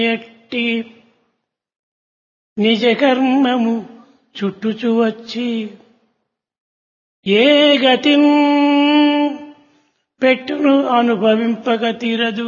ఎట్టి నిజ కర్మము చుట్టుచు వచ్చి ఏ గతి పెట్టును అనుభవింపక తీరదు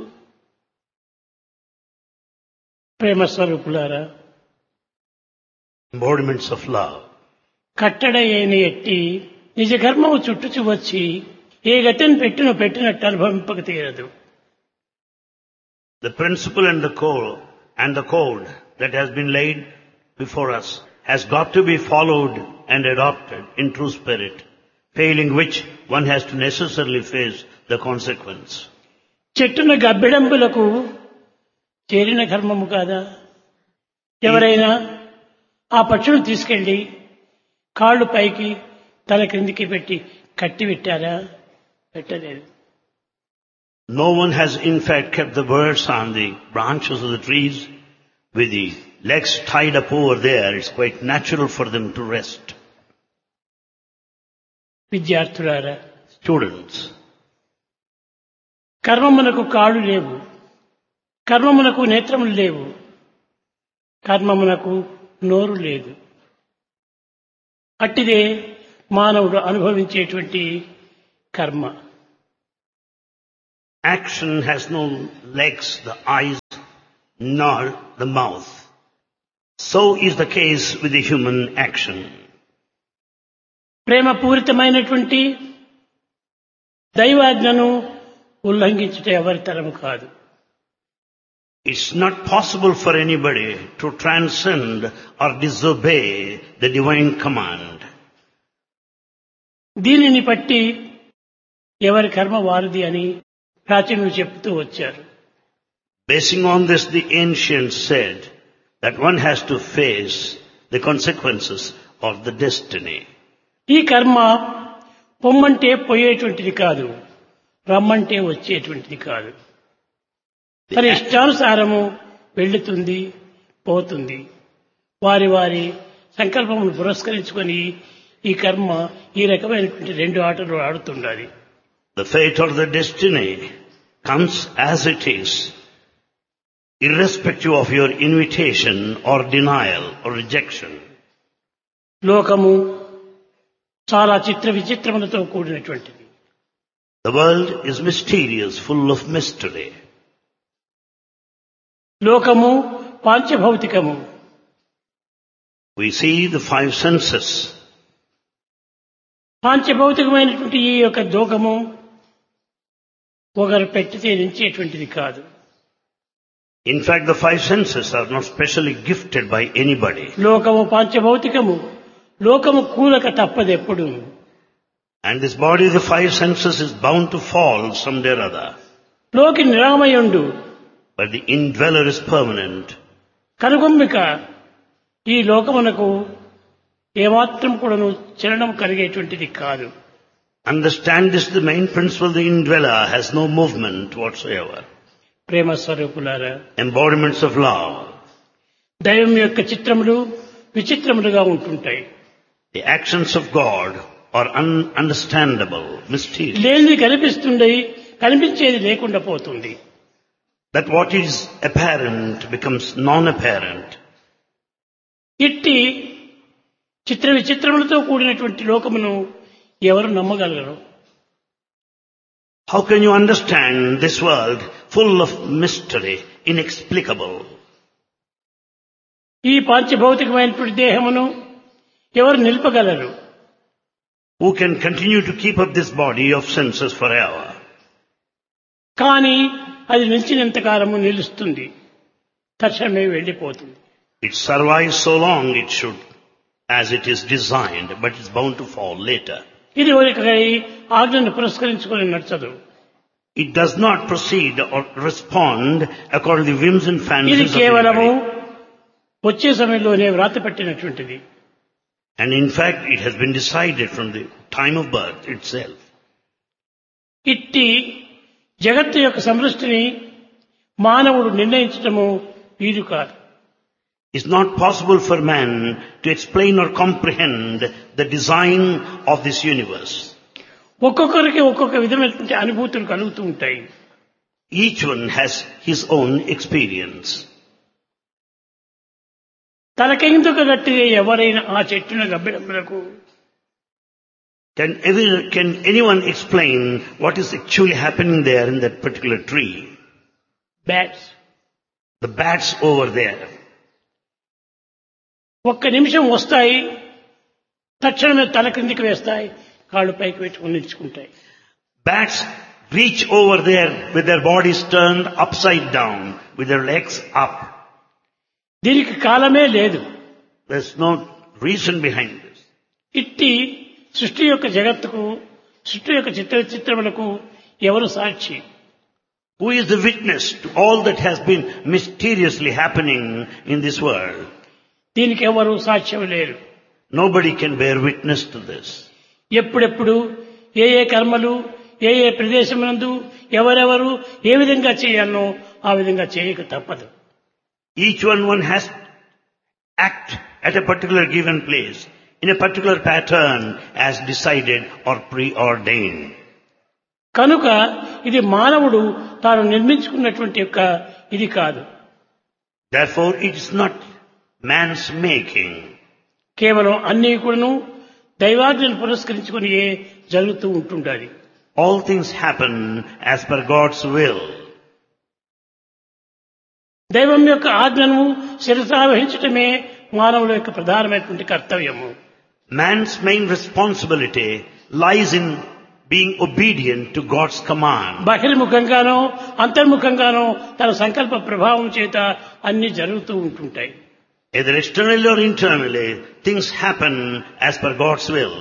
ప్రేమ స్వరూపులారా embodiments of love. కట్టడ ఏని ఎట్టి నిజ కర్మము చుట్టుచు వచ్చి ఏ గతిని పెట్టును పెట్టినట్టు అనుభవింపక తీరదు The principle and the code and the code that has been laid before us has got to be followed and adopted in true spirit, failing which one has to necessarily face the consequence. చెట్టున గబ్బిడంబులకు చేరిన కర్మము కాదా ఎవరైనా ఆ పక్షులను తీసుకెళ్లి కాళ్ళు పైకి తల క్రిందికి పెట్టి కట్టి పెట్టారా పెట్టలేదు No one has in fact kept the birds on the branches of the trees with the legs tied up over there. It's quite natural for them to rest. విద్యార్థులారా Students, కర్మమునకు కాళ్ళు లేవు కర్మమునకు నేత్రములు లేవు కర్మమునకు నోరు లేదు అట్టిదే మానవుడు అనుభవించేటువంటి కర్మ action has no legs, the eyes, nor the mouth. So is the case with the human action. ప్రేమ పూరితమైనటువంటి దైవాజ్ఞను ఉల్లంఘించుట ఎవరి తరము కాదు It's not possible for anybody to transcend or disobey the divine command. దీనిని బట్టి ఎవరి కర్మ వారిది అని ప్రాచీనులు చెప్తూ వచ్చారు Basing on this, the ancients said that one has to face the consequences of the destiny. ఈ కర్మ పొమ్మంటే పోయేటువంటిది కాదు రమ్మంటే వచ్చేటువంటిది కాదు తన The, ఇష్టానుసారము వెళ్తుంది పోతుంది వారి వారి సంకల్పమును పురస్కరించుకొని ఈ కర్మ ఈ రకమైనటువంటి రెండు ఆటలు ఆడుతుండాలి the fate or the destiny comes as it is, irrespective of your invitation or denial or rejection. లోకము చాలా చిత్ర విచిత్రములతో కూడినటువంటిది The world is mysterious, full of mystery. లోకము పాంచభౌతికము We see the five senses. పాంచభౌతికమైనటువంటి ఈ యొక్క లోకము ఒకరు పెట్టితే నుంచేటువంటిది కాదు In fact, the five senses are not specially gifted by anybody. లోకము పాంచభౌతికము లోకము కూలక తప్పదెప్పుడు And this body, the five senses, is bound to fall someday or other. లోకి నిరామయుండు But the indweller is permanent. కనుగొమ్మిక ఈ లోకమునకు ఏమాత్రం కూడాను చలనం కలిగేటువంటిది కాదు Understand this, the main principle, the indweller has no movement whatsoever. ప్రేమ స్వరూపులారా Embodiments of love. దైవం యొక్క చిత్రములు విచిత్రములుగా ఉంటుంటాయి The actions of God are ununderstandable, mysterious. లేనిది కనిపిస్తుండే కనిపించేది లేకుండా పోతుంది That what is apparent becomes non-apparent. ఇట్టి చిత్ర విచిత్రములతో కూడినటువంటి లోకమును ఎవరు నమ్మగలరు How can you understand this world full of mystery, inexplicable? ఈ పాంచభౌతికమైనటువంటి దేహమును ఎవరు నిలపగలరు Who can continue to keep up this body of senses forever? కానీ అది నిలిచినంత కాలము నిలుస్తుంది తక్షణమే వెళ్ళిపోతుంది It survives so long it should, as it is designed, but it's bound to fall later. ఇది ఒకరి ఆజ్ఞను పురస్కరించుకొని నచ్చదు It does not proceed or respond according to the whims and ఇది fancies of కేవలము anybody. వచ్చే సమయంలోనే వ్రాత పెట్టినటువంటిది And in fact, it has been decided from the time of birth itself. ఇట్టి జగత్తు యొక్క సమృష్టిని మానవుడు నిర్ణయించటము వీలు కాదు It's not possible for man to explain or comprehend the design of this universe. ఒక్కొక్కరికి ఒక్కొక్క విధమైనటువంటి అనుభూతులు కలుగుతూ ఉంటాయి Each one has his own experience. తలకెందుకు గట్టిగా ఎవరైనా ఆ చెట్టున గబ్బిడములకు Can, ever, can anyone explain what is actually happening there in that particular tree? Bats The bats over there. ఒక్క నిమిషం వస్తాయి తక్షణమే తల క్రిందికి వేస్తాయి కాళ్ళు పైకి పెట్టుకుని నిలుచుకుంటాయి Bats reach over there with their bodies turned upside down, with their legs up. దీనికి కాలమే లేదు There's no reason behind this. ఇట్టి సృష్టి యొక్క జగత్తుకు సృష్టి యొక్క చిత్ర చిత్రములకు ఎవరు సాక్షి Who is the witness to all that has been mysteriously happening in this world? దీనికి ఎవరు సాక్ష్యం లేరు Nobody can bear witness to this. ఎప్పుడెప్పుడు ఏ ఏ కర్మలు ఏ ఏ ప్రదేశమునందు ఎవరెవరు ఏ విధంగా చేయాలనో ఆ విధంగా చేయక తప్పదు Each one one has to act at a particular given place in a particular pattern as decided or preordained. కనుక ఇది మానవుడు తాను నిర్మించుకున్నటువంటి యొక్క ఇది కాదు Therefore, it is not man's making. కేవలం అన్ని కూడాను దైవాజ్ఞను పురస్కరించుకుని జరుగుతూ ఉంటుండాలి All things happen as per God's will. దైవం యొక్క ఆజ్ఞను శిరసావహించటమే మానవుల యొక్క ప్రధానమైనటువంటి కర్తవ్యము Man's main responsibility lies in being obedient to God's command. బహిర్ముఖంగానో అంతర్ముఖంగానో తన సంకల్ప ప్రభావం చేత అన్ని జరుగుతూ ఉంటుంటాయి Either externally or internally, things happen as per God's will.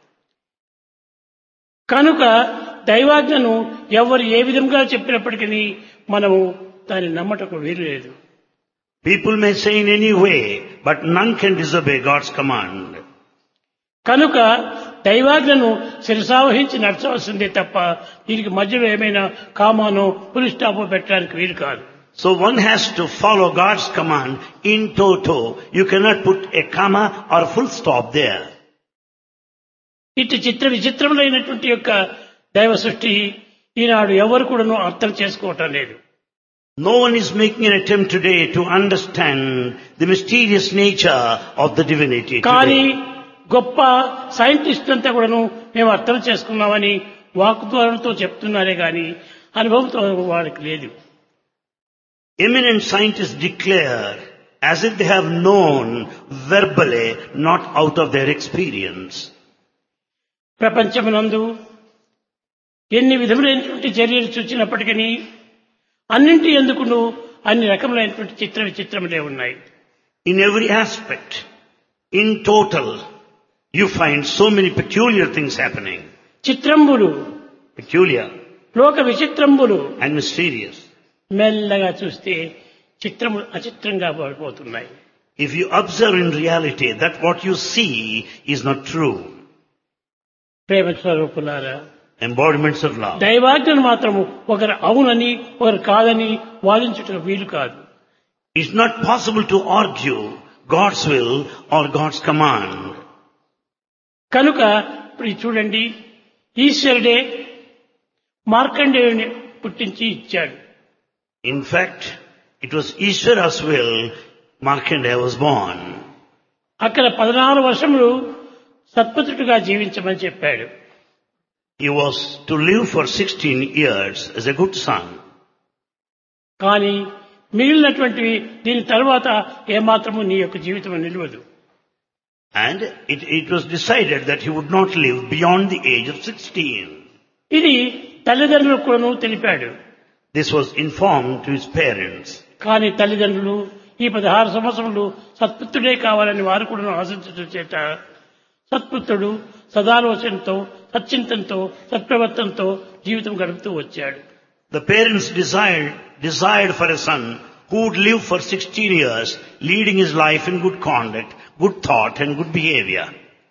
కనుక దైవాజ్ఞను ఎవరు ఏ విధంగా చెప్పినప్పటికీ మనము దాన్ని నమ్మటకు వీలు లేదు People may say in any way, but none can disobey God's command. కనుక దైవాజ్ఞను శిరసావహించి నడచవలసిందే తప్ప దీనికి మధ్యలో ఏమైనా కామానో పులి స్టాపో పెట్టడానికి వీలు కాదు So one has to follow God's command in toto. You cannot put a comma or a full stop there. ఇటు చిత్ర విచిత్రములైనటువంటి యొక్క దైవ సృష్టి ఈనాడు ఎవరు కూడాను అర్థం చేసుకోవటం లేదు No one is making an attempt today to understand the mysterious nature of the divinity కానీ today. గొప్ప సైంటిస్ట్ అంతా కూడాను మేము అర్థం చేసుకున్నామని వాక్ద్వారంతో చెప్తున్నారే గాని అనుభవంతో వారికి లేదు Eminent scientists declare as if they have known verbally, not out of their experience. ప్రపంచమునందు ఎన్ని విధములైనటువంటి చర్యలు చూచినప్పటికీ అన్నింటి ఎందుకును అన్ని రకములైనటువంటి చిత్ర విచిత్రములే ఉన్నాయి In every aspect, in total, you find so many peculiar things happening. చిత్రంబులు Peculiar లోక విచిత్రంబులు and mysterious. మెల్లగా చూస్తే చిత్రములు అచిత్రంగా పడిపోతున్నాయి If you observe in reality that what you see is not true, ప్రేమ స్వరూపులారా embodiments of love. దైవాజ్ఞను మాత్రము ఒకరు అవునని ఒకరు కాదని వాదించుట వీలు కాదు It's not possible to argue God's will or God's command. కనుక ఇప్పుడు ఇది చూడండి ఈశ్వరుడే మార్కండేయుని పుట్టించి ఇచ్చాడు In fact, it was Ishvara's will Markandeya was born. అక్కడ పదనారు వర్షములు సత్పుత్రుడిగా జీవించమని చెప్పాడు He was to live for 16 years as a good son. కానీ మిగిలినటువంటివి దీని తర్వాత ఏమాత్రము నీ యొక్క జీవితం నిలవదు And it, it was decided that he would not live beyond the age of 16. ఇది తల్లిదండ్రులకు కూడాను తెలిపాడు This was informed to his parents. కానీ తల్లిదండ్రులు ఈ పదహారు సంవత్సరములు సత్పుత్రుడే కావాలని వారు కూడా ఆశించడం చేత సత్పుత్రుడు సదాలోచనతో సచ్చింతంతో సత్ప్రవర్తనతో జీవితం గడుపుతూ వచ్చాడు The parents desired, desired for a son who would live for 16 years, leading his life in good conduct, good thought and good behavior.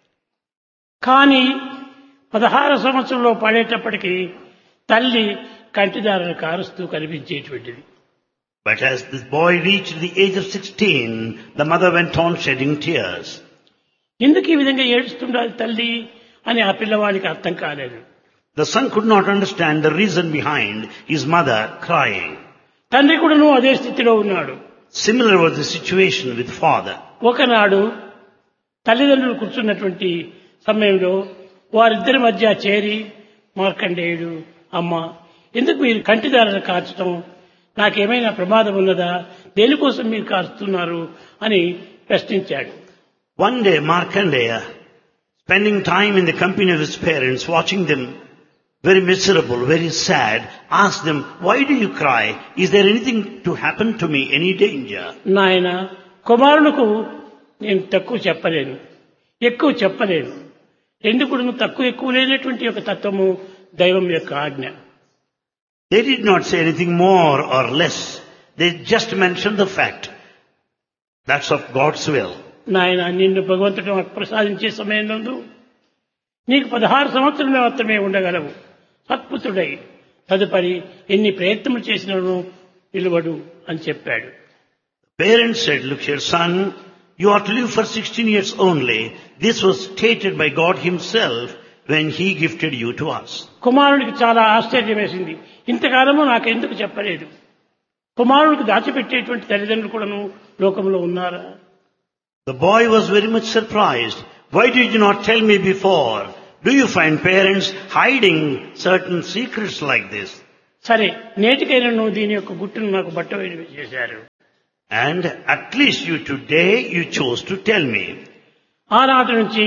కానీ పదహారు సంవత్సరంలో పడేటప్పటికి తల్లి కంటిదారులు కారుస్తూ కనిపించేటువంటిది But as this boy reached the age of 16, the mother went on shedding tears. ఎందుకు ఈ విధంగా ఏడుస్తుండాలి తల్లి అని ఆ పిల్లవాడికి అర్థం కాలేదు The son could not understand the reason behind his mother crying. తండ్రి కూడాను అదే స్థితిలో ఉన్నాడు Similar was the situation with father. ఒకనాడు తల్లిదండ్రులు కూర్చున్నటువంటి సమయంలో వారిద్దరి మధ్య చేరి మార్కండేయుడు అమ్మ ఎందుకు మీరు కంటిదారులు కార్చడం నాకేమైనా ప్రమాదం ఉన్నదా దేనికోసం మీరు కారుస్తున్నారు అని ప్రశ్నించాడు One day Markandeya, spending time in the company of his parents, watching them very miserable, very sad, asked them, why do you cry? Is there anything to happen to me? Any danger? నాయన కుమారులకు నేను తక్కువ చెప్పలేను ఎక్కువ చెప్పలేను ఎందుకు తక్కువ ఎక్కువ లేనటువంటి ఒక తత్వము దైవం యొక్క ఆజ్ఞ They did not say anything more or less. They just mentioned the fact. That's of God's will. నాయన నిన్ను భగవంతుడు మాకు ప్రసాదించే సమయం నందు నీకు పదహారు సంవత్సరాలు మాత్రమే ఉండగలవు సత్పుత్రుడై తదుపరి ఎన్ని ప్రయత్నములు చేసినను నిలవడు అని చెప్పాడు Parents said, look here son, you ought to live for 16 years only. This was stated by God himself when he gifted you to us. కుమారుడికి చాలా ఆశ్చర్యం వేసింది ఇంతకాలము నాకెందుకు చెప్పలేదు కుమారుడికి దాచిపెట్టేటువంటి తల్లిదండ్రులు కూడాను లోకంలో ఉన్నారా The boy was very much surprised. Why did you not tell me before? Do you find parents hiding certain secrets like this? సరే నేటికైనా నువ్వు దీని యొక్క గుట్టును నాకు బట్ట చేశారు And at least you today, you chose to tell me. ఆనాటి నుంచి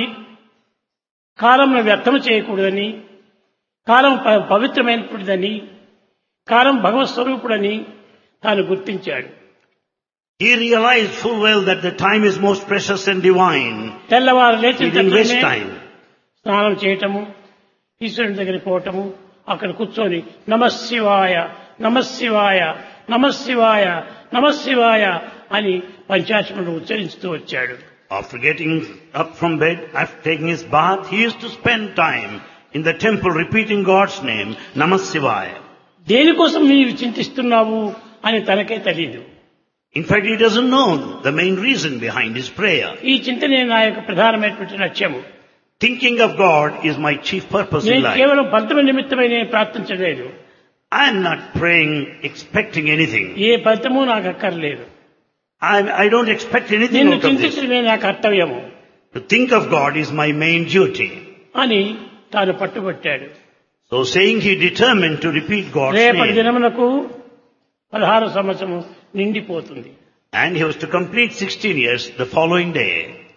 కాలంను వ్యర్థం చేయకూడదని కాలం ప- పవిత్రమైనటువంటిదని కాలం భగవత్ స్వరూపుడని తాను గుర్తించాడు He realized full well that the time is most precious and divine. తెల్లవారు He లేచిన didn't waste తక్షణమే time. స్నానం చేయటము ఈశ్వరుని దగ్గరికి పోవటము అక్కడ కూర్చొని నమశివాయ నమశివాయ నమశివాయ నమశివాయ అని పంచాక్షములు ఉచ్చరిస్తూ వచ్చాడు After getting up from bed, after taking his bath, he used to spend time in the temple repeating God's name, Namah Shivaya. దేనికోసం నీవు చింతిస్తున్నావు అని తనకే తెలియదు In fact, he doesn't know the main reason behind his prayer. ఈ చింతనే నా యొక్క ప్రధానమైనటువంటి లక్ష్యము Thinking of God is my chief purpose in నేను life. కేవలం ఫలితం నిమిత్తమై నేను ప్రార్థించలేదు I am not praying expecting anything. ఏ ఫలితము నాకు అక్కర్లేదు I, I don't expect anything నిన్ను out of this. చింతించడమే నా కర్తవ్యము To think of God is my main duty. అని తాను పట్టుబట్టాడు So saying he determined to repeat God's రేపటి name. దినమునకు పదహారు సంవత్సరము నిండిపోతుంది And he was to complete 16 years the following day.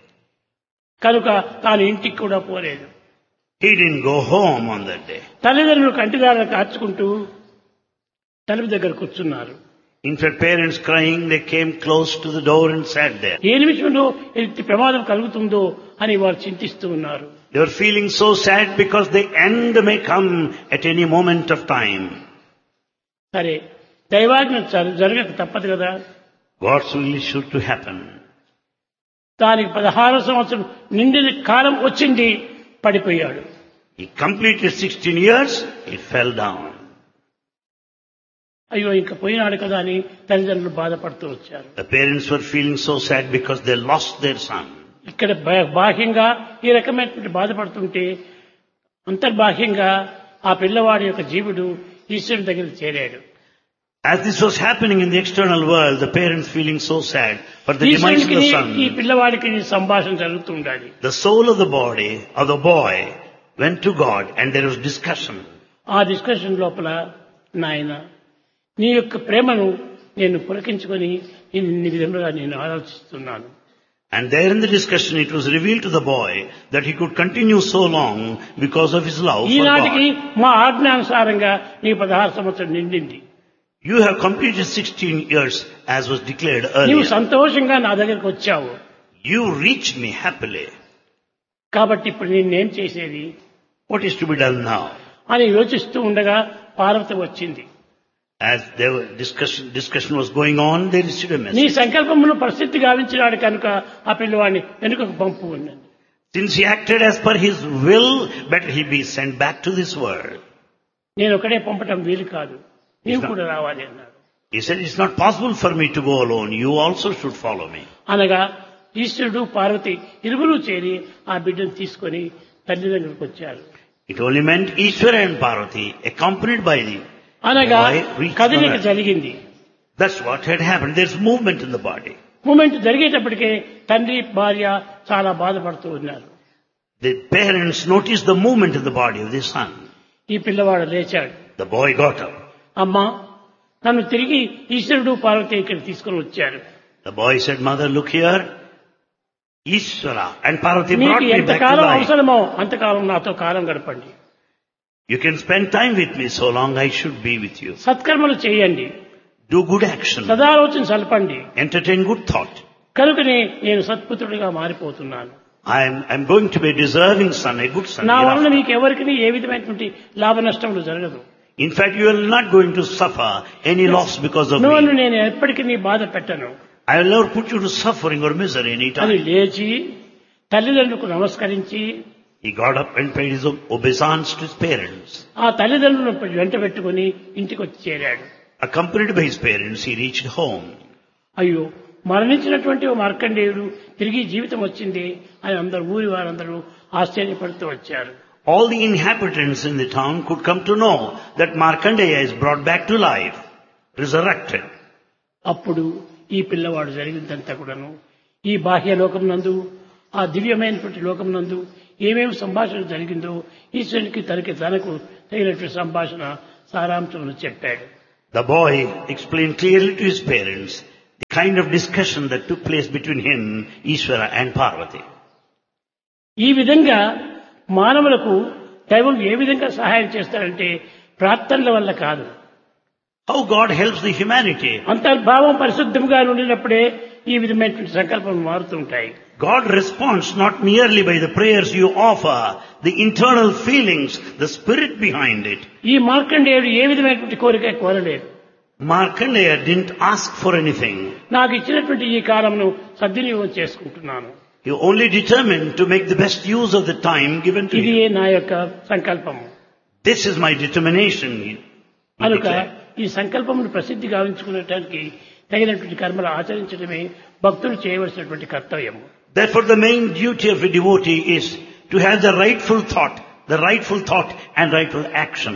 కనుక తాను ఇంటికి కూడా పోలేదు He didn't go home on that day. తల్లిదండ్రులు కంటిదారులు కార్చుకుంటూ తలుపు దగ్గర కూర్చున్నారు In fact, parents crying, they came close to the door and sat there. ఏ నిమిషంలో ఎట్టి ప్రమాదం కలుగుతుందో అని వారు చింతిస్తూ ఉన్నారు They were feeling so sad because the end may come at any moment of time. సరే దైవాజ్ఞ జర- జరగక తప్పదు కదా God's will is sure to happen. దానికి పదహారు సంవత్సరం నిండిన కాలం వచ్చింది పడిపోయాడు He completed 16 years, he fell down. అయ్యో ఇంకా పోయినాడు కదా అని తల్లిదండ్రులు బాధపడుతూ వచ్చారు The parents were feeling so sad because they lost their son. ఇక్కడ బా- బాహ్యంగా ఈ రకమైనటువంటి బాధపడుతుంటే అంతర్బాహ్యంగా ఆ పిల్లవాడి యొక్క జీవుడు ఈశ్వరుని దగ్గరికి చేరాడు As this was happening in the external world, the parents feeling so sad for the demise of ఈశ్వరునికి the ఈ son, పిల్లవాడికి సంభాషణ జరుగుతూ ఉండాలి the soul of the body of the boy went to God and there was discussion. ఆ discussion లోపల నాయన నీ యొక్క ప్రేమను నేను పులకించుకొని ఇన్ని విధములుగా నేను ఆలోచిస్తున్నాను And there in the discussion it was revealed to the boy that he could continue so long because of his love for ఈనాటికి God. మా ఆజ్ఞానుసారంగా నీ పదహారు సంవత్సరం నిండింది You have completed 16 years as was declared నీవు earlier. సంతోషంగా నా దగ్గరికి వచ్చావు You reached me happily. కాబట్టి ఇప్పుడు నేనేం చేసేది What is to be done now? అని యోచిస్తూ ఉండగా పార్వతి వచ్చింది As there were discussion, discussion was going on, they received a నీ message. సంకల్పమును పరిస్థితి గావించినాడు కనుక ఆ పిల్లవాడిని వెనుకకు పంపు ఉన్నది Since he acted as per his will, better he be sent back to this world. నేను ఒకడే పంపటం వీలు కాదు నీవు కూడా రావాలి అన్నాడు He said, it's not possible for me to go alone. You also should follow me. అనగా ఈశ్వరుడు పార్వతి ఇరువురు చేరి ఆ బిడ్డను తీసుకొని తల్లిదండ్రులకు వచ్చారు It only meant Ishvara and Parvati accompanied by the అనగా Why reach కదలిక the- జరిగింది That's what had happened. There's movement in the body. Movement జరిగేటప్పటికే తండ్రి భార్య చాలా బాధపడుతూ ఉన్నారు The parents noticed the movement in the body of the son. ఈ పిల్లవాడు లేచాడు The boy got up. అమ్మా నన్ను తిరిగి ఈశ్వరుడు పార్వతి ఇక్కడ తీసుకుని వచ్చారు The boy said, Mother, look here. Ishvara and Parvati మీకు brought me back to ఎంతకాలం life. అవసరమో అంతకాలం నాతో కాలం గడపండి You can spend time with me so long I should be with you. సత్కర్మలు చేయండి Do good action. సదాలోచన సలపండి Entertain good thought. కనుకనే నేను సత్పుత్రుడిగా మారిపోతున్నాను I'm, I'm going to be a deserving son, a good son. నా వలన hereafter. మీకు ఎవరికి ఏ విధమైనటువంటి లాభ నష్టములు జరగదు In fact, you are not going to suffer any loss because of నువ్వు me. నేను ఎప్పటికీ నీ బాధ పెట్టను I will never put you to suffering or misery any అని time. లేచి తల్లిదండ్రులకు నమస్కరించి He got up and paid his obeisance to his parents. ఆ తల్లిదండ్రులను వెంట పెట్టుకుని ఇంటికి వచ్చి చేరాడు Accompanied by his parents, he reached home. అయ్యో మరణించినటువంటి ఓ మార్కండేయుడు తిరిగి జీవితం వచ్చింది అని అందరు ఊరి వారందరూ ఆశ్చర్యపడుతూ వచ్చారు All the inhabitants in the town could come to know that Markandeya is brought back to life, resurrected. అప్పుడు ఈ పిల్లవాడు జరిగిందంతా కూడాను ఈ బాహ్య లోకం నందు ఆ దివ్యమైనటువంటి లోకం నందు ఏమేమి సంభాషణ జరిగిందో ఈశ్వరునికి తనకి తనకు తగినటువంటి సంభాషణ సారాంశమును చెప్పాడు The boy explained clearly to his parents the kind of discussion that took place between him, Ishvara and Parvati. ఈ విధంగా మానవులకు దైవం ఏ విధంగా సహాయం చేస్తాడంటే ప్రార్థనల వల్ల కాదు How God helps the humanity. అంతర్భావం పరిశుద్ధంగా ఉండినప్పుడే ఈ విధమైనటువంటి సంకల్పం మారుతుంటాయి God responds not merely by the prayers you offer, the internal feelings, the spirit behind it. ఈ మార్కండేయుడు ఏ విధమైనటువంటి కోరిక కోరలేదు Markandeya didn't ask for anything. నాకు ఇచ్చినటువంటి ఈ కాలంను సద్వినియోగం చేసుకుంటున్నాను He only determined to make the best use of the time given to ఇది him. నా యొక్క సంకల్పము This is my determination. he- he కనుక declared. ఈ సంకల్పమును ప్రసిద్ధి గావించుకునేటానికి తగినటువంటి కర్మలు ఆచరించడమే భక్తులు చేయవలసినటువంటి కర్తవ్యము Therefore the main duty of a devotee is to have the rightful thought, the rightful thought and rightful action.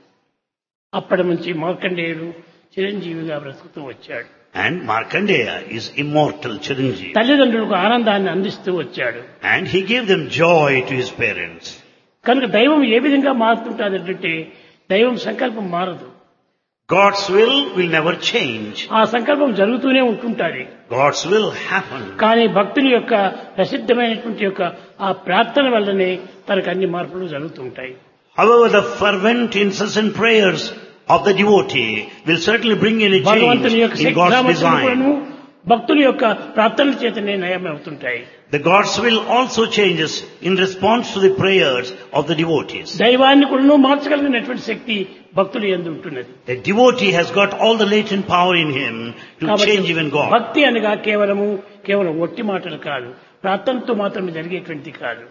అప్పటి నుంచి మార్కండేయుడు చిరంజీవిగా బ్రతుకుతూ వచ్చాడు And Markandeya is immortal Chiranjeev. తల్లిదండ్రులకు ఆనందాన్ని అందిస్తూ వచ్చాడు And he gave them joy to his parents. కనుక దైవం ఏ విధంగా మారుతుంటాదంటే దైవం సంకల్పం మారదు God's will will never change. ఆ సంకల్పం జరుగుతూనే ఉంటుంటాది God's will happen. కానీ భక్తుని యొక్క ప్రసిద్ధమైనటువంటి యొక్క ఆ ప్రార్థన వల్లనే తనకు అన్ని మార్పులు జరుగుతుంటాయి However, the fervent, incessant prayers of the devotee will certainly bring any change భగవంతుని యొక్క in God's శక్తిసామర్థ్యములను design. భక్తుని యొక్క ప్రార్థనల చేతనే నయమవుతుంటాయి The God's will also changes in response to the prayers of the devotees. దైవాన్ని కూడా మార్చగలిగినటువంటి శక్తి భక్తులు ఎందు ఉంటున్నది The devotee has got all the latent power in him to కాబట్టి change even God. భక్తి అనగా కేవలము కేవలం ఒట్టి మాటలు కాదు ప్రార్థనతో మాత్రమే జరిగేటువంటిది కాదు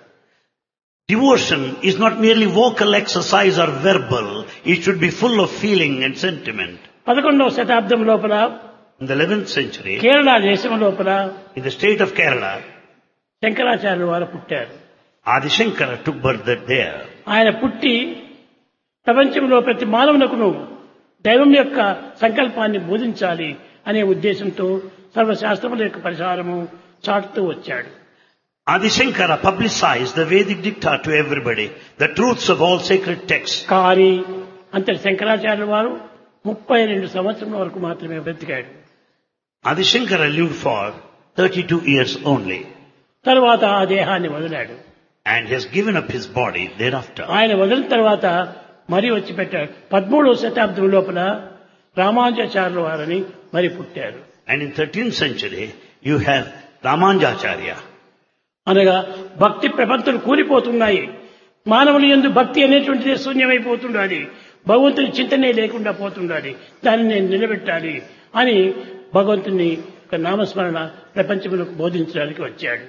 Devotion is not merely vocal exercise or verbal. It should be full of feeling and sentiment. పదకొండవ శతాబ్దం లోపల In the 11th century, Kerala దేశం లోపల in the state of Kerala, శంకరాచార్యుల వారు పుట్టారు Adi Shankara took birth there. ఆయన పుట్టి ప్రపంచంలో ప్రతి మానవునకును దైవం యొక్క సంకల్పాన్ని బోధించాలి అనే ఉద్దేశంతో సర్వశాస్త్రముల యొక్క పరిహారము చాటుతూ వచ్చాడు Adi Shankara publicized the Vedic dicta to everybody, the truths of all sacred texts. కానీ అంతటి శంకరాచార్యుల వారు ముప్పై రెండు సంవత్సరం వరకు మాత్రమే బ్రతికాడు Adi Shankara lived for 32 years only తర్వాత ఆ దేహాన్ని వదిలాడు and he has given up his body thereafter. ఆయన వదిలిన తర్వాత మరి వచ్చి పెట్టాడు పదమూడవ శతాబ్దం లోపల రామానుజాచార్యుల వారని మరి పుట్టారు And in 13th century, you have Ramanjacharya. అనగా భక్తి ప్రపంచలు కూలిపోతున్నాయి మానవులు ఎందు భక్తి అనేటువంటిది శూన్యమైపోతుండాలి భగవంతుని చింతనే లేకుండా పోతుండాలి దాన్ని నేను నిలబెట్టాలి అని భగవంతుని యొక్క నామస్మరణ ప్రపంచములకు బోధించడానికి వచ్చాడు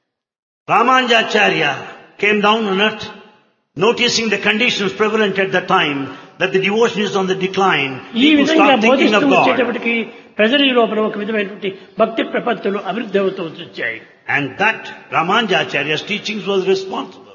Ramanjacharya came down on earth, noticing the conditions prevalent at the time that the devotion is on the decline. ఈ People విధంగా start thinking బోధిస్తూ of God. వచ్చేటప్పటికి ప్రజల లోపల ఒక విధమైనటువంటి భక్తి ప్రపత్తులు అభివృద్ధి అవుతూ వచ్చాయి And that Ramanjacharya's teachings was responsible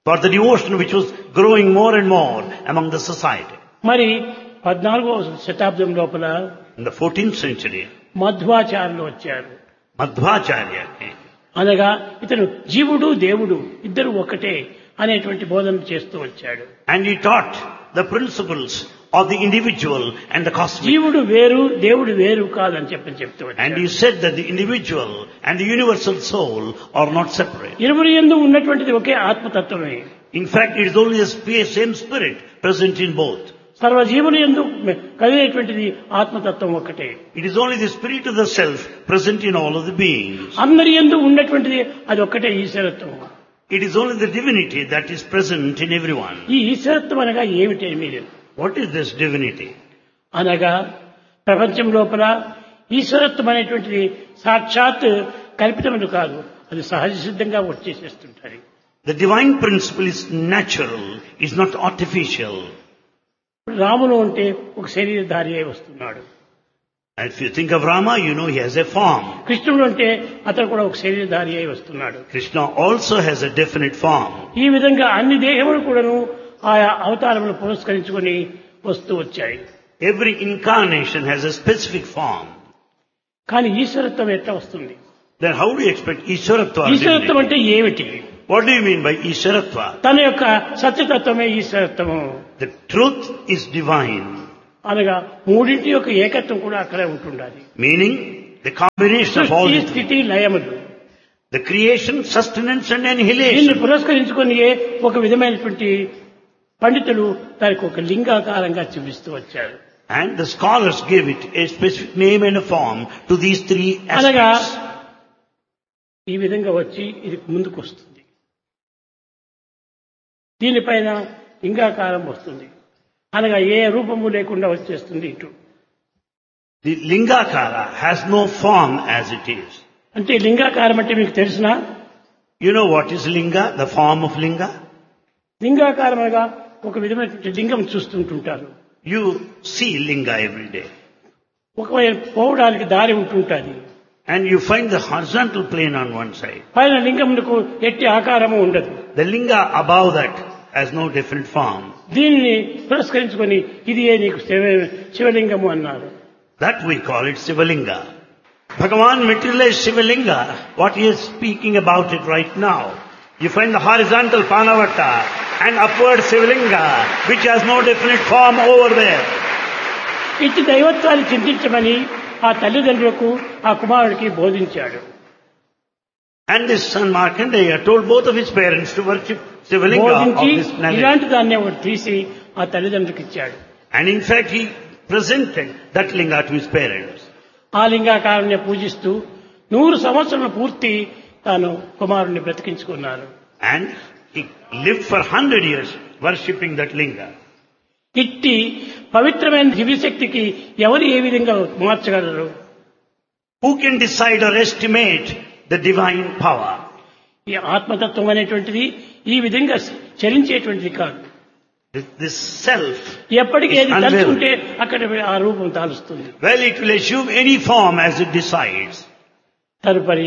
for the devotion which was growing more and more among the society. మరి పద్నాలుగో శతాబ్దం లోపల In the 14th century, మధ్వాచార్యులు వచ్చారు Madhvacharya came. అనగా ఇతను జీవుడు దేవుడు ఇద్దరు ఒకటే అనేటువంటి బోధన చేస్తూ వచ్చాడు And he taught the principles of the individual and the cosmic. జీవుడు వేరు దేవుడు వేరు కాదని చెప్పని చెప్తూ And వచ్చాడు he said that the individual and the universal soul are not separate. ఇరువురి ఎందు ఉన్నటువంటిది ఒకే ఆత్మతత్వమే In fact, it is only the spa- same spirit present in both. సర్వజీవులు ఎందు కలిగేటువంటిది ఆత్మతత్వం ఒకటే It is only the spirit of the self present in all of the beings. అందరి ఎందు ఉన్నటువంటిది అది ఒక్కటే ఈశ్వరత్వం It is only the divinity that is present in everyone. ఈ ఈశ్వరత్వం అనగా ఏమిటి మీరు What is this divinity? అనగా ప్రపంచం లోపల ఈశ్వరత్వం అనేటువంటిది సాక్షాత్ కల్పితములు కాదు అది సహజ సిద్ధంగా వచ్చేసేస్తుంటారు The divine principle is natural, is not artificial. ఇప్పుడు రాముడు అంటే ఒక శరీరధారి అయి వస్తున్నాడు And if you think of Rama, you know he has a form. కృష్ణుడు అంటే అతను కూడా ఒక శరీరధారి అయి వస్తున్నాడు Krishna also has a definite form. ఈ విధంగా అన్ని దేహములు కూడాను ఆయా అవతారములు పురస్కరించుకొని వస్తూ వచ్చాయి Every incarnation has a specific form. కానీ ఈశ్వరత్వం ఎట్లా వస్తుంది Then how do you expect Isharatva? ఈశ్వరత్వం అంటే ఏమిటి What do you mean by Isharatva? తన యొక్క సత్యతత్వమే ఈశ్వరత్వము The truth is divine, అనగా మూడింటి యొక్క ఏకత్వం కూడా అక్కడే ఉంటుండాలి meaning the combination of all సృష్టి the, three. స్థితి లయములు the creation, sustenance and దీన్ని annihilation. పురస్కరించుకొని ఒక విధమైనటువంటి పండితులు దానికి ఒక లింగాకారంగా చూపిస్తూ వచ్చారు And the scholars gave it a specific name and a form to these three అనగా aspects. ఈ విధంగా వచ్చి ఇది ముందుకు వస్తుంది దీనిపైన లింగాకారం వస్తుంది అనగా ఏ రూపము లేకుండా వచ్చేస్తుంది ఇటు The Lingakara has no form as it is. అంటే లింగాకారం అంటే మీకు తెలిసిన You know what is Linga, the form of Linga? లింగాకారం అనగా ఒక విధమైనటువంటి లింగం చూస్తుంటుంటారు You see Linga every day. ఒకవైపు పోవడానికి దారి ఉంటుంటుంది And you find the horizontal plane on one side. పైన లింగమునకు ఎట్టి ఆకారము ఉండదు The Linga above that has no definite form. దీనిని పురస్కరించుకొని ఇది ఏ నీకు శివ- శివలింగము అన్నారు That we call it Sivalinga. Bhagavan materialized Sivalinga, what he is speaking about it right now. You find the horizontal Panavata and upward Sivalinga, which has no definite form over there. ఇట్టి దైవత్వాన్ని చింతించమని ఆ తల్లిదండ్రులకు ఆ కుమారుడికి బోధించాడు And this son Markandeya told both of his parents to worship Sivalinga of బోధించి this planet. ఇలాంటి దాన్ని ఒకటి తీసి ఆ తల్లిదండ్రులకు ఇచ్చాడు And in fact he presented that linga to his parents. ఆ లింగాకారాన్ని పూజిస్తూ నూరు సంవత్సరాలు పూర్తి తాను కుమారుణ్ణి బ్రతికించుకున్నారు And he lived for hundred years worshipping that linga. ఇట్టి పవిత్రమైన దివ్యశక్తికి ఎవరు ఏ విధంగా మార్చగలరు Who can decide or estimate the divine power? ఈ ఆత్మతత్వం అనేటువంటిది ఈ విధంగా చలించేటువంటిది కాదు This, this self, ఎప్పటికీ ఏది It's unwavering. తలుచుకుంటే అక్కడ ఆ రూపం తాలుస్తుంది well, it will assume any form as it decides. తదుపరి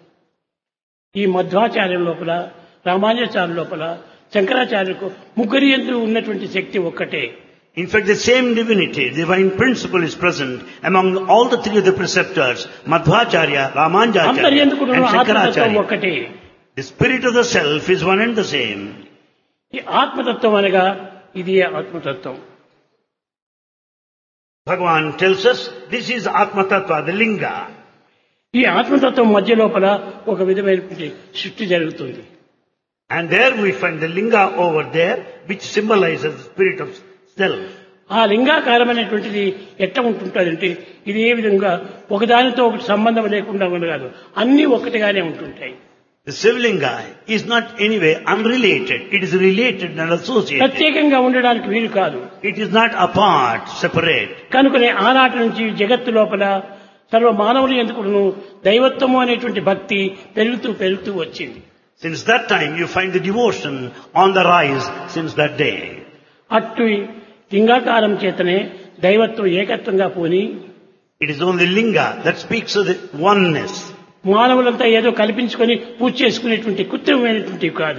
ఈ మధ్వాచార్యం లోపల రామానుజాచార్య లోపల శంకరాచార్యులకు ముగ్గురి ఎందు ఉన్నటువంటి శక్తి ఒక్కటే In fact, the same divinity, divine principle is present among all the three of the preceptors, Madhvacharya, అందరి Ramanujacharya ఎందుకు and ఆత్మతత్వం Shankaracharya. ఒక్కటే The spirit of the self is one and the same. ఈ ఆత్మతత్వం అనగా ఇది ఆత్మతత్వం Bhagavan tells us this is Atma Tattva, the linga. ఈ ఆత్మతత్వం మధ్య లోపల ఒక విధమైనటువంటి సృష్టి జరుగుతుంది And there we find the linga over there, which symbolizes the spirit of self. ఆ లింగాకారమైనటువంటిది ఎట్లా ఉంటుంటుందంటే ఇది ఏ విధంగా ఒకదానితో ఒకటి సంబంధం లేకుండా ఉండదు అన్నీ ఒకటిగానే ఉంటుంటాయి The Sivlinga is not anyway unrelated. It is related and associated. ప్రత్యేకంగా ఉండడానికి వీలు కాదు It is not apart, separate. కనుకనే ఆనాటి నుంచి జగత్తు లోపల సర్వ మానవులు ఎందుకును దైవత్వము అనేటువంటి భక్తి పెరుగుతూ పెరుగుతూ వచ్చింది Since that time, you find the devotion on the rise since that day. అట్టు లింగాకారం చేతనే దైవత్వం ఏకత్వంగా పోని It is only linga that speaks of the oneness. మానవులంతా ఏదో కల్పించుకొని పూజ చేసుకునేటువంటి కృత్రిమైనటువంటివి కాదు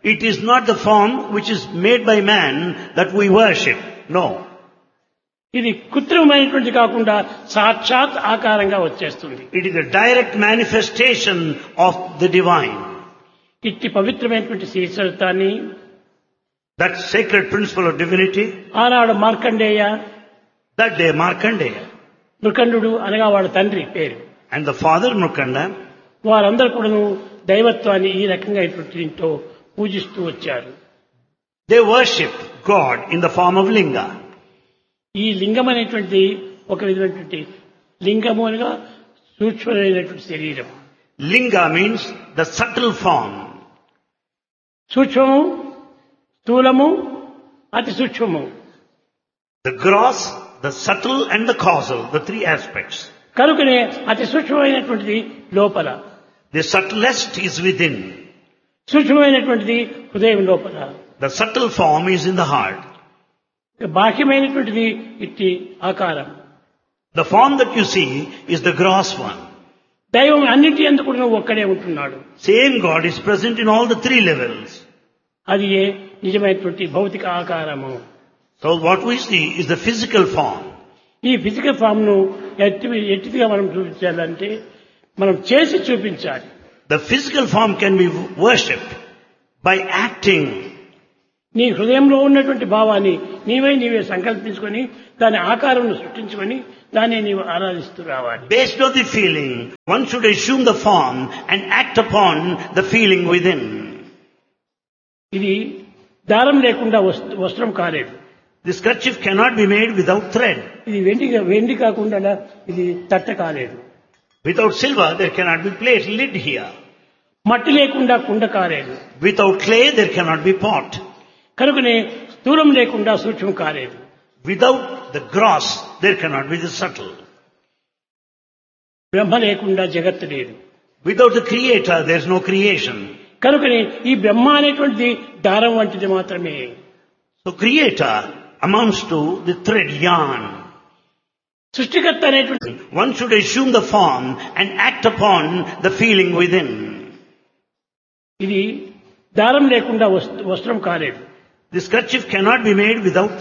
It is not the form which is made by man that we worship. No. ఇది కృత్రిమమైనటువంటి కాకుండా సాక్షాత్ ఆకారంగా వచ్చేస్తుంది It is a direct manifestation of the divine. ఇట్టి పవిత్రమైనటువంటి శ్రీచరితాన్ని That sacred principle of divinity, ఆనాడు Markandeya that day Markandeya Mrikandu అనగా వాడు తండ్రి పేరు and the father Mukanda, వారందరూ కూడాను దైవత్వాన్ని ఈ రకంగా అయినటువంటి దీంతో పూజిస్తూ వచ్చారు they worship God in the form of Linga. ఈ లింగం అనేటువంటి ఒక విధమైనటువంటి లింగము అనగా సూక్ష్మమైనటువంటి శరీరం Linga means the subtle form. సూక్ష్మము స్థూలము అతి సూక్ష్మము The gross, the subtle and the causal, the three aspects. కనుకనే అతి సూక్ష్మమైనటువంటిది లోపల The subtlest is within. సూక్ష్మమైనటువంటిది హృదయం లోపల The subtle form is in the heart. బాహ్యమైనటువంటిది ఇట్టి ఆకారం The form that you see is the gross one. దైవం అన్నిటి ఎందుకు నువ్వు ఒక్కడే ఉంటున్నాడు Same God is present in all the three levels. అది ఏ నిజమైనటువంటి భౌతిక ఆకారము So what we see is the physical form. ఈ ఫిజికల్ ఫామ్ ను ఎట్టి ఎట్టిగా మనం చూపించాలంటే మనం చేసి చూపించాలి The physical form can be worshipped by acting. నీ హృదయంలో ఉన్నటువంటి భావాన్ని నీవే నీవే సంకల్పించుకొని దాని ఆకారం సృష్టించుకొని దాన్ని నీవు ఆరాధిస్తూ రావాలి Based on the feeling, one should assume the form and act upon the feeling within. ఇది దారం లేకుండా వస్త్ర- వస్త్రం కాలేదు This kerchief cannot be made without thread. ఇది వెండి వెండి కాకుండా ఇది తట్ట కాలేదు Without silver, there cannot be plate lid here. మట్టి లేకుండా కుండ కాలేదు Without clay, there cannot be pot. కనుకనే స్థూలం లేకుండా సూక్ష్మం కాలేదు Without the gross, there cannot be the subtle. బ్రహ్మ లేకుండా జగత్తు లేదు Without the creator, there is no creation. కనుకనే ఈ బ్రహ్మ అనేటువంటిది దారం వంటిది మాత్రమే So creator amounts to the thread yarn. సృష్టికర్త అనేటువంటి One should assume the form and act upon the feeling within. ఇది దారం లేకుండా వస్త్ర- వస్త్రం కాలేదు This kerchief cannot be made without